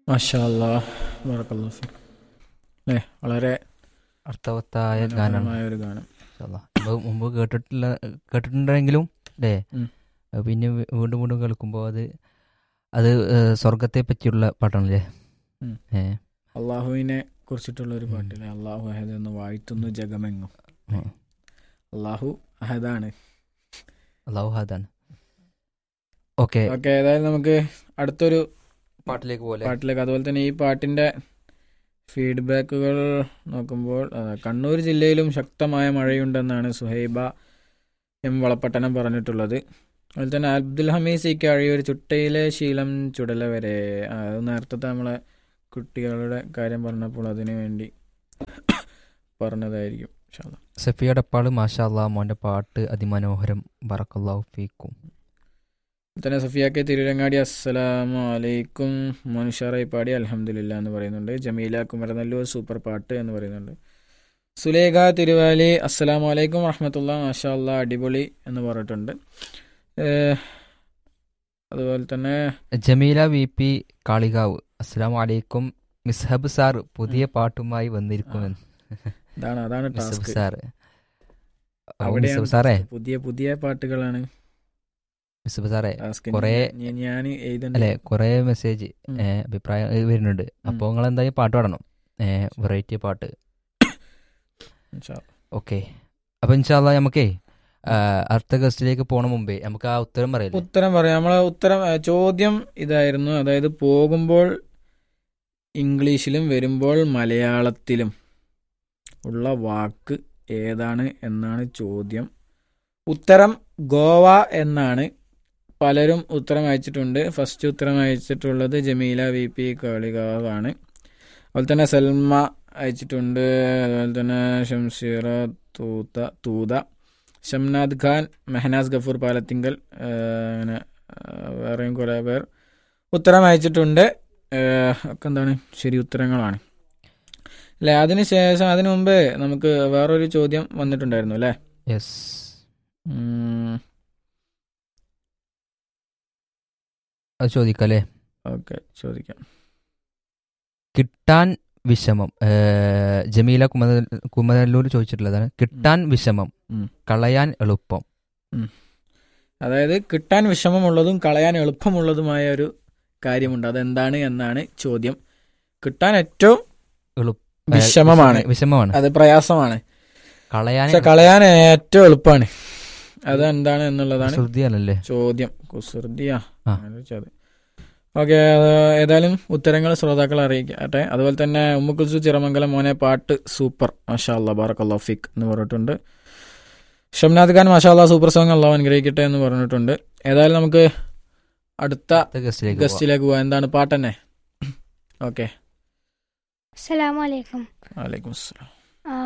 മാഷാ അല്ലാ ബറക്കല്ലാഹു ഫീക്ക് അല്ലേ വളരെ അർത്ഥവത്തായ ഗാനമാണ് മനോഹരമായ ഒരു ഗാനം ഇൻഷാല്ലാ. മുമ്പ് മുമ്പ് കേട്ടിട്ടില്ല കേട്ടിട്ടുണ്ടെങ്കിലും അല്ലേ ഉം. അത് പിന്നെ വീ- വീണ്ടും വീണ്ടും കേൾക്കുമ്പോൾ അത് അത് ഏഹ്, സ്വർഗത്തെ പറ്റിയുള്ള പാട്ടാണല്ലേ ഉം. ഏ അള്ളാഹുവിനെ കുറിച്ചിട്ടുള്ള ഒരു ഉം. പാട്ടില്ലേ അള്ളാഹു അഹദ് എന്ന് വാഴ്ത്തുന്നു ജഗമെങ്ങും ഉം. അള്ളാഹു അഹദാണ് അള്ളാഹു ഹാദാണ് ഓക്കെ ഓക്കെ ഏതായാലും നമുക്ക് അടുത്തൊരു പാട്ടിലേക്ക് പോലെ പാട്ടിലേക്ക് അതുപോലെ തന്നെ ഈ പാട്ടിന്റെ ഫീഡ്ബാക്കുകൾ നോക്കുമ്പോൾ ആ, കണ്ണൂർ ജില്ലയിലും ശക്തമായ മഴയുണ്ടെന്നാണ് സുഹൈബ എം വളപ്പട്ടണം പറഞ്ഞിട്ടുള്ളത് അതുപോലെ തന്നെ അബ്ദുൽ ഹമീസ് ഈ കഴിയൊരു ചുട്ടയിലെ ശീലം ചുടല വരെ ആ, അത് നേരത്തെ നമ്മളെ കുട്ടികളുടെ കാര്യം പറഞ്ഞപ്പോൾ അതിനു വേണ്ടി പറഞ്ഞതായിരിക്കും ഇൻഷാ അല്ലാ. സഫിയ ഡപ്പാള് മാഷാ അള്ളാ മോന്റെ പാട്ട് അതിമനോഹരം ബറക്കല്ലാഹു ഫീക്കും അതുപോലെ തന്നെ സഫിയാക്കെ തിരുരങ്ങാടി അസ്സലാമു അലൈക്കും മനുഷ്യറായി പാടി അൽഹംദുലില്ല എന്ന് പറയുന്നുണ്ട് ജമീല കുമരനല്ലൂർ സൂപ്പർ പാട്ട് എന്ന് പറയുന്നുണ്ട് സുലേഖ തിരുവാലി അസ്സലാമു അലൈക്കും വറഹമത്തുള്ള മാഷാ അല്ലാ അടിപൊളി എന്ന് പറഞ്ഞിട്ടുണ്ട് ഏഹ്, അതുപോലെ തന്നെ ജമീല വി പി കാളികാവ് അസ്സാം വലൈക്കും മിസ്ഹബ് സാർ പുതിയ പാട്ടുമായി വന്നിരിക്കുമെന്ന് ഇതാണ് അതാണ് മിസ്ഹബ് ടാസ്ക് സാർ ഓ, അവിടെയാണ് മിസ്ഹബ് സാറേ പുതിയ പുതിയ പാട്ടുകളാണ് മിസ്ഹബ് സാറേ ടാസ്ക് കുറേ- ഞാൻ എഴുതണ്ട അല്ലെ കുറെ മെസ്സേജ് ഉം. അഭിപ്രായം ഏ, വരുന്നുണ്ട് അപ്പൊ നിങ്ങൾ എന്തായാലും പാട്ട് പാടണം വെറൈറ്റി പാട്ട് ഇൻഷാ അല്ലാ. ഓക്കെ അപ്പൊ ഇൻഷാല്ല നമുക്കേ ആ, അടുത്ത ഗസ്റ്റിലേക്ക് പോണ മുമ്പേ നമുക്ക് ആ ഉത്തരം പറയല്ലേ ഉത്തരം പറയാം നമ്മളെ ഉത്തരം ഏ, ചോദ്യം ഇതായിരുന്നു അതായത് പോകുമ്പോൾ ഇംഗ്ലീഷിലും വരുമ്പോൾ മലയാളത്തിലും ഉള്ള വാക്ക് ഏതാണ് എന്നാണ് ചോദ്യം ഉത്തരം ഗോവ എന്നാണ് പലരും ഉത്തരം അയച്ചിട്ടുണ്ട് ഫസ്റ്റ് ഉത്തരം അയച്ചിട്ടുള്ളത് ജമീല വി പി കാളികാവാണ് അതുപോലെ തന്നെ സൽമ അയച്ചിട്ടുണ്ട് അതുപോലെ തന്നെ ഷംസീറ തൂത്ത തൂത ഷംനാദ് ഖാൻ മെഹനാസ് ഗഫൂർ പാലത്തിങ്കൽ ആ, അങ്ങനെ ആ, വേറെയും കുറേ പേർ ഉത്തരം അയച്ചിട്ടുണ്ട് ആ, ഒക്കെ എന്താണ് ശരി ഉത്തരങ്ങളാണ് അല്ലേ അതിന് ശേഷം അതിനു മുമ്പേ നമുക്ക് വേറൊരു ചോദ്യം വന്നിട്ടുണ്ടായിരുന്നു അല്ലേ യെസ് അത് ചോദിക്കല്ലേ ഓക്കെ ചോദിക്കാം കിട്ടാൻ വിഷമം ഏ, ജമീല കുമര കുമരല്ലൂർ ചോദിച്ചിട്ടുള്ളതാണ് കിട്ടാൻ വിഷമം ഉം. കളയാൻ എളുപ്പം അതായത് കിട്ടാൻ വിഷമമുള്ളതും കളയാൻ എളുപ്പമുള്ളതുമായ ഒരു കാര്യമുണ്ട് അതെന്താണ് എന്നാണ് ചോദ്യം കിട്ടാൻ ഏറ്റവും എളുപ്പ ഏ, വിഷമമാണ് വിഷമമാണ് അത് പ്രയാസമാണ് കളയാൻ പക്ഷെ കളയാൻ ഏറ്റവും എളുപ്പമാണ് അതെന്താണ് എന്നുള്ളതാണ് ശ്രുതിയല്ലേ ചോദ്യം കുസൃതിയാ ആ. ഓക്കെ ഏതായാലും ഉത്തരങ്ങൾ ശ്രോതാക്കളെ അറിയിക്കട്ടെ അതുപോലെ തന്നെ ഉമ്മുക്കുസു ചിറമംഗലം മോനെ പാട്ട് സൂപ്പർ മാഷാ അല്ലാ ബാറക്കല്ലാ ഫിക് എന്ന് പറഞ്ഞിട്ടുണ്ട് ഷംനാദ് ഖാൻ മാഷാ അല്ലാ സൂപ്പർ സോങ് അള്ളാഹ് അനുഗ്രഹിക്കട്ടെ എന്ന് പറഞ്ഞിട്ടുണ്ട് ഏതായാലും നമുക്ക് അടുത്ത അടുത്ത ഗസ്റ്റിലേക്ക് പോവാം. ഗസ്റ്റിലേക്ക് പോവാം എന്താണ് പാട്ട് തന്നെ ഓക്കെ അസ്സലാമു അലൈക്കും വലൈക്കും അസ്സലാം